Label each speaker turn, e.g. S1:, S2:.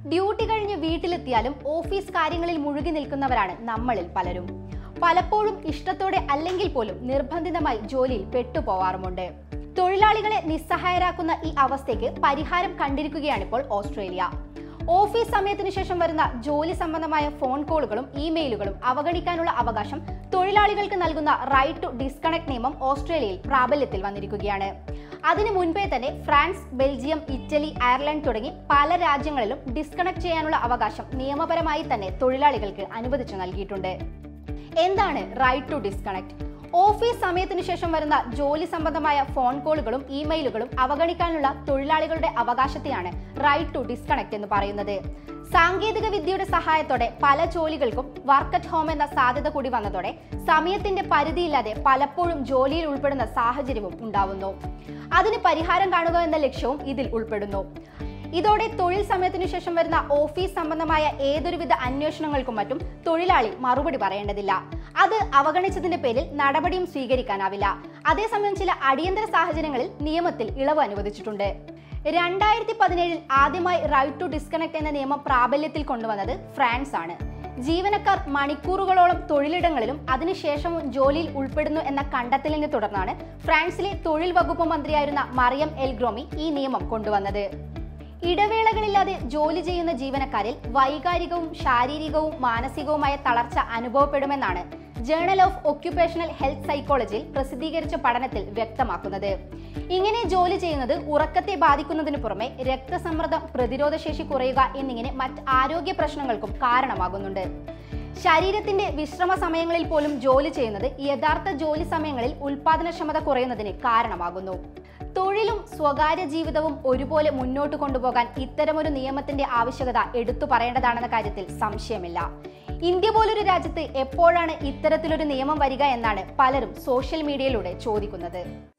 S1: duty കഴിഞ്ഞ് വീട്ടിലെത്തിയാലും office കാര്യങ്ങളിൽ മുഴുകി നിൽക്കുന്നവരാണ് നമ്മളിൽ പലരും പലപ്പോഴും ഇഷ്ടത്തോടെ അല്ലെങ്കിൽ പോലും നിർബന്ധിതമായി ജോലിയിൽ പെട്ടുപോവാറുമുണ്ട് തൊഴിലാളികളെ നിസ്സഹായരാക്കുന്ന ഈ അവസ്ഥയ്ക്ക് പരിഹാരം കണ്ടിരിക്കുകയാണിപ്പോൾ ഓസ്ട്രേലിയ ഓഫീസ് സമയത്തിന് ശേഷം വരുന്ന ജോലി സംബന്ധമായ ഫോൺ കോളുകളും ഇമെയിലുകളും അവഗണിക്കാനുള്ള അവകാശം തൊഴിലാളികൾക്ക് നൽകുന്ന റൈറ്റ് ടു ഡിസ്കണക്ട് നിയമം ഓസ്ട്രേലിയയിൽ പ്രാബല്യത്തിൽ വന്നിരിക്കുകയാണ് അതിനു മുൻപേ തന്നെ ഫ്രാൻസ് ബെൽജിയം ഇറ്റലി അയർലൻഡ് തുടങ്ങി പല രാജ്യങ്ങളിലും ഡിസ്കണക്ട് ചെയ്യാനുള്ള അവകാശം നിയമപരമായി തന്നെ തൊഴിലാളികൾക്ക് അനുവദിച്ചു നൽകിയിട്ടുണ്ട് എന്താണ് റൈറ്റ് ടു ഡിസ്കണക്ട് ഓഫീസ് സമയത്തിന് ശേഷം വരുന്ന ജോലി സംബന്ധമായ ഫോൺ കോളുകളും ഇമെയിലുകളും അവഗണിക്കാനുള്ള തൊഴിലാളികളുടെ അവകാശത്തെയാണ് റൈറ്റ് ടു ഡിസ്കണക്ട് എന്ന് പറയുന്നത് സാങ്കേതിക വിദ്യയുടെ സഹായത്തോടെ പല ജോലികൾക്കും വർക്ക് അറ്റ് ഹോം എന്ന സാധ്യത കൂടി വന്നതോടെ സമയത്തിന്റെ പരിധിയില്ലാതെ പലപ്പോഴും ജോലിയിൽ ഉൾപ്പെടുന്ന സാഹചര്യവും ഉണ്ടാവുന്നു അതിന് പരിഹാരം കാണുക എന്ന ലക്ഷ്യവും ഇതിൽ ഉൾപ്പെടുന്നു ഇതോടെ തൊഴിൽ സമയത്തിനു ശേഷം വരുന്ന ഓഫീസ് സംബന്ധമായ ഏതൊരുവിധ അന്വേഷണങ്ങൾക്കും മറ്റും തൊഴിലാളി മറുപടി പറയേണ്ടതില്ല അത് അവഗണിച്ചതിന്റെ പേരിൽ നടപടിയും സ്വീകരിക്കാനാവില്ല അതേസമയം ചില അടിയന്തര സാഹചര്യങ്ങളിൽ നിയമത്തിൽ ഇളവ് അനുവദിച്ചിട്ടുണ്ട് രണ്ടായിരത്തി പതിനേഴിൽ ആദ്യമായി റൈറ്റ് ടു ഡിസ്കണക്ട് എന്ന നിയമം പ്രാബല്യത്തിൽ കൊണ്ടുവന്നത് ഫ്രാൻസ് ആണ് ജീവനക്കാർ മണിക്കൂറുകളോളം തൊഴിലിടങ്ങളിലും അതിനുശേഷവും ജോലിയിൽ ഉൾപ്പെടുന്നു എന്ന കണ്ടെത്തലിനെ തുടർന്നാണ് ഫ്രാൻസിലെ തൊഴിൽ വകുപ്പ് മന്ത്രിയായിരുന്ന മറിയം എൽഗ്രോമി ഈ നിയമം കൊണ്ടുവന്നത് ഇടവേളകളില്ലാതെ ജോലി ചെയ്യുന്ന ജീവനക്കാരിൽ വൈകാരികവും ശാരീരികവും മാനസികവുമായ തളർച്ച അനുഭവപ്പെടുമെന്നാണ് ജേണൽ ഓഫ് ഒക്യുപേഷണൽ ഹെൽത്ത് സൈക്കോളജിയിൽ പ്രസിദ്ധീകരിച്ച പഠനത്തിൽ വ്യക്തമാക്കുന്നത് ഇങ്ങനെ ജോലി ചെയ്യുന്നത് ഉറക്കത്തെ ബാധിക്കുന്നതിനു പുറമെ രക്തസമ്മർദ്ദം പ്രതിരോധശേഷി കുറയുക എന്നിങ്ങനെ മറ്റ് ആരോഗ്യ പ്രശ്നങ്ങൾക്കും കാരണമാകുന്നുണ്ട് ശരീരത്തിന്റെ വിശ്രമ സമയങ്ങളിൽ പോലും ജോലി ചെയ്യുന്നത് യഥാർത്ഥ ജോലി സമയങ്ങളിൽ ഉൽപാദനക്ഷമത കുറയുന്നതിന് കാരണമാകുന്നു തൊഴിലും സ്വകാര്യ ജീവിതവും ഒരുപോലെ മുന്നോട്ട് കൊണ്ടുപോകാൻ ഇത്തരമൊരു നിയമത്തിന്റെ ആവശ്യകത എടുത്തു പറയേണ്ടതാണെന്ന കാര്യത്തിൽ സംശയമില്ല ഇന്ത്യ പോലൊരു രാജ്യത്ത് എപ്പോഴാണ് ഇത്തരത്തിലൊരു നിയമം വരിക എന്നാണ് പലരും സോഷ്യൽ മീഡിയയിലൂടെ ചോദിക്കുന്നത്